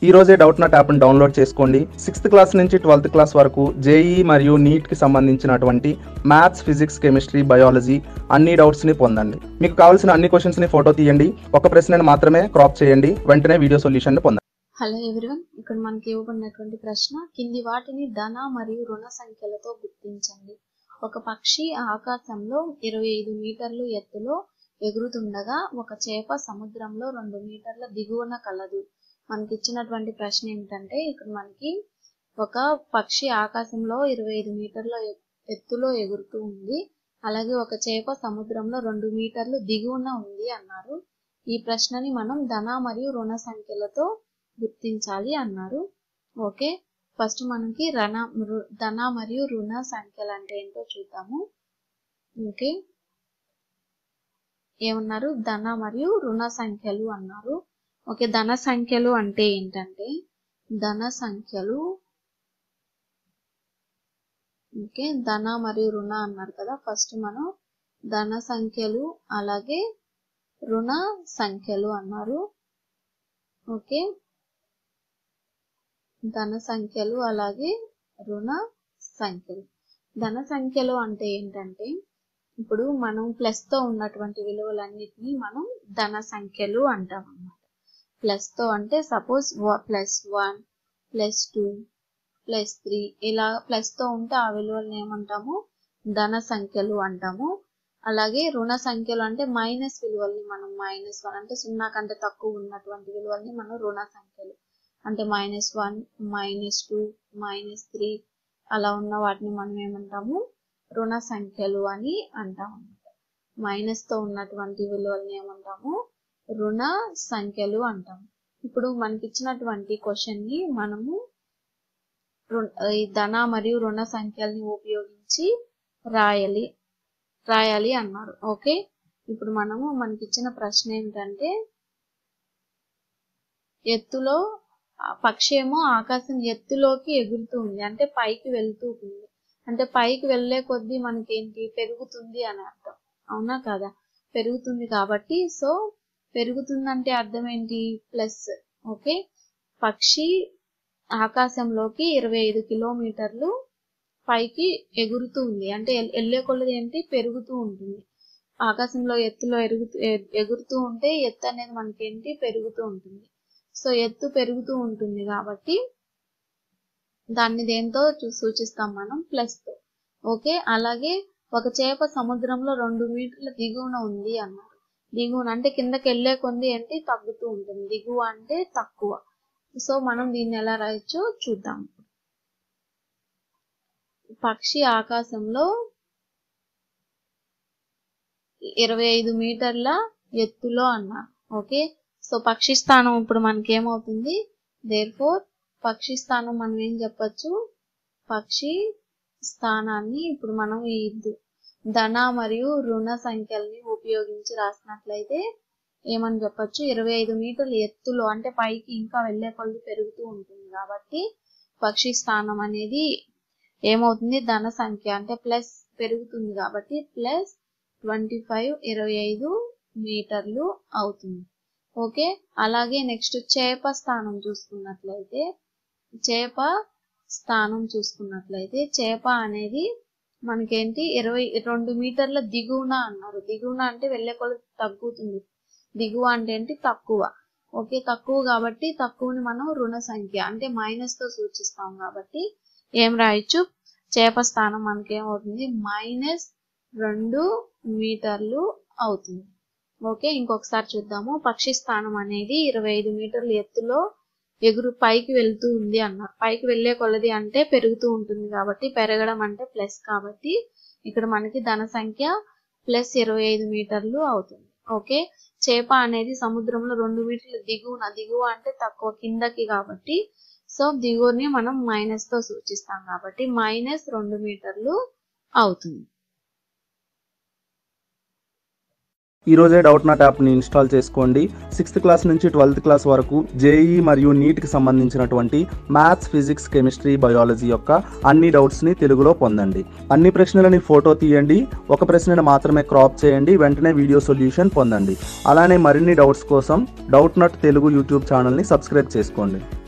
ఈ రోజే Doubtnut యాప్ని డౌన్లోడ్ చేసుకోండి సిక్స్త్ క్లాస్ నుంచి ట్వెల్త్ క్లాస్ వరకు జేఈ మరియు నీట్కి సంబంధించినటువంటి మ్యాథ్స్ ఫిజిక్స్ కెమిస్ట్రీ బయాలజీ అన్ని డౌట్స్ని పొందండి మీకు కావాల్సిన అన్ని క్వశ్చన్స్ని ఫోటో తీయండి ఒక ప్రశ్నను మాత్రమే క్రాప్ చేయండి వెంటనే వీడియో సొల్యూషన్ పొందండి హలో ఎవ్రీవన్ ఇక్కడ మనకి ఇవ్వబడినటువంటి ప్రశ్న కింది వాటిని ధన మరియు రుణ సంఖ్యలతో గుర్తించండి ఒక పక్షి ఆకాశంలో ఇరవై ఐదు మీటర్లు ఎత్తులో ఎగురుతుండగా ఒక చేప సముద్రంలో రెండు మీటర్ల దిగువన కలదు మనకి ఇచ్చినటువంటి ప్రశ్న ఏమిటంటే ఇక్కడ మనకి ఒక పక్షి ఆకాశంలో ఇరవై ఐదు మీటర్ల ఎ- ఎత్తులో ఎగురుతూ ఉంది అలాగే ఒక చేప సముద్రంలో రెండు మీటర్లు దిగువన ఉంది అన్నారు ఈ ప్రశ్నని మనం ధన మరియు రుణ సంఖ్యలతో గుర్తించాలి అన్నారు ఓకే ఫస్ట్ మనకి రణ రు- ధన మరియు రుణ సంఖ్యలు అంటే ఏంటో చూద్దాము ఓకే ఏమన్నారు ధన మరియు రుణ సంఖ్యలు అన్నారు ఓకే ధన సంఖ్యలు అంటే ఏంటంటే ధన సంఖ్యలు ఓకే ధన మరియు రుణ అన్నారు కదా ఫస్ట్ మనం ధన సంఖ్యలు అలాగే రుణ సంఖ్యలు అన్నారు ఓకే ధన సంఖ్యలు అలాగే రుణ సంఖ్యలు ధన సంఖ్యలు అంటే ఏంటంటే ఇప్పుడు మనం ప్లస్ తో ఉన్నటువంటి విలువలన్నిటిని మనం ధన సంఖ్యలు అంటాం అన్నమాట ప్లస్ తో అంటే suppose plus one plus two plus three ఇలా ప్లస్ తో ఉంటే ఆ విలువలను ఏమంటాము ధన సంఖ్యలు అంటాము అలాగే రుణ సంఖ్యలు అంటే మైనస్ విలువల్ని మనం మైనస్ వన్ అంటే సున్నా కంటే తక్కువ ఉన్నటువంటి విలువల్ని మనం రుణ సంఖ్యలు అంటే minus one minus two minus three అలా ఉన్న వాటిని మనం ఏమంటాము రుణ సంఖ్యలు అని అంటాం అన్నమాట మైనస్ తో ఉన్నటువంటి విలువల్ని ఏమంటాము రుణ సంఖ్యలు అంటాం ఇప్పుడు మనకి ఇచ్చినటువంటి క్వశ్చన్ ని మనము రు- ఈ ధన మరియు రుణ సంఖ్యల్ని ఉపయోగించి రాయాలి రాయాలి అన్నారు ఓకే ఇప్పుడు మనము మనకి ఇచ్చిన ప్రశ్న ఏంటంటే ఎత్తులో ఆ పక్షి ఏమో ఆకాశం ఎత్తులోకి ఎగురుతూ ఉంది అంటే పైకి వెళ్తూ ఉంది అంటే పైకి వెళ్ళే కొద్దీ మనకేంటి పెరుగుతుంది అని అర్థం అవునా కదా పెరుగుతుంది కాబట్టి సో పెరుగుతుందంటే అర్థం ఏంటి ప్లస్ ఓకే పక్షి ఆకాశంలోకి ఇరవై ఐదు కిలోమీటర్లు పైకి ఎగురుతూ ఉంది అంటే ఎల్- వెళ్ళే కొలది ఏంటి పెరుగుతూ ఉంటుంది ఆకాశంలో ఎత్తులో ఎరుగుతూ ఎ- ఎగురుతూ ఉంటే ఎత్తు అనేది మనకేంటి పెరుగుతూ ఉంటుంది సో ఎత్తు పెరుగుతూ ఉంటుంది కాబట్టి దాన్ని దేంతో చూ- సూచిస్తాం మనం ప్లస్ తో ఓకే అలాగే ఒక చేప సముద్రంలో రెండు మీటర్ల దిగువన ఉంది అన్నారు దిగువన అంటే కిందకి వెళ్ళే కొంది ఏంటి తగ్గుతూ ఉంటుంది దిగువ అంటే తక్కువ సో మనం దీన్ని ఎలా రాయొచ్చో చూద్దాం పక్షి ఆకాశంలో ఇరవై ఐదు మీటర్ల ఎత్తులో అన్నారు ఓకే సో పక్షి స్థానం ఇప్పుడు మనకి ఏమవుతుంది దేర్ ఫోర్ పక్షి స్థానం మనం ఏం చెప్పొచ్చు పక్షి స్థానాన్ని ఇప్పుడు మనం ఈ దు- ధన మరియు రుణ సంఖ్యల్ని ఉపయోగించి రాసినట్లయితే ఏమని చెప్పొచ్చు ఇరవై ఐదు మీటర్ల ఎత్తులో అంటే పైకి ఇంకా వెళ్ళే కొద్ది పెరుగుతూ ఉంటుంది కాబట్టి పక్షి స్థానం అనేది ఏమవుతుంది ధన సంఖ్య అంటే ప్లస్ పెరుగుతుంది కాబట్టి ప్లస్ ట్వంటీ ఫైవ్ ఇరవై ఐదు మీటర్లు అవుతుంది ఓకే అలాగే నెక్స్ట్ చేప స్థానం చూసుకున్నట్లయితే చేప స్థానం చూసుకున్నట్లయితే చేప అనేది మనకేంటి ఇరవై రెండు మీటర్ల దిగువన అన్నారు దిగువన అంటే వెళ్ళే కొలది తగ్గుతుంది దిగువ అంటే ఏంటి తక్కువ ఓకే తక్కువ కాబట్టి తక్కువని మనం రుణ సంఖ్య అంటే మైనస్ తో సూచిస్తాం కాబట్టి ఏం రాయొచ్చు చేప స్థానం మనకి ఏమవుతుంది మైనస్ రెండు మీటర్లు అవుతుంది ఓకే ఇంకొకసారి చూద్దాము పక్షి స్థానం అనేది ఇరవై ఐదు మీటర్ల ఎత్తులో ఎగురు పైకి వెళ్తూ ఉంది అన్నారు పైకి వెళ్ళే కొలది అంటే పెరుగుతూ ఉంటుంది కాబట్టి పెరగడం అంటే ప్లస్ కాబట్టి ఇక్కడ మనకి ధన సంఖ్య ప్లస్ ఇరవై ఐదు మీటర్లు అవుతుంది ఓకే చేప అనేది సముద్రంలో రెండు మీటర్ల దిగువన దిగువ అంటే తక్కువ కిందకి కాబట్టి సో దిగువని మనం మైనస్ తో సూచిస్తాం కాబట్టి మైనస్ రెండు మీటర్లు అవుతుంది ఈ రోజే డౌట్ నాట్ యాప్ని ఇన్స్టాల్ చేసుకోండి సిక్స్త్ క్లాస్ నుంచి ట్వెల్త్ క్లాస్ వరకు జేఈ మరియు నీట్కి సంబంధించినటువంటి మ్యాథ్స్ ఫిజిక్స్ కెమిస్ట్రీ బయాలజీ యొక్క అన్ని డౌట్స్ని తెలుగులో పొందండి అన్ని ప్రశ్నలని ఫోటో తీయండి ఒక ప్రశ్నను మాత్రమే క్రాప్ చేయండి వెంటనే వీడియో సొల్యూషన్ పొందండి అలానే మరిన్ని డౌట్స్ కోసం డౌట్ నాట్ తెలుగు యూట్యూబ్ ఛానల్ని సబ్స్క్రైబ్ చేసుకోండి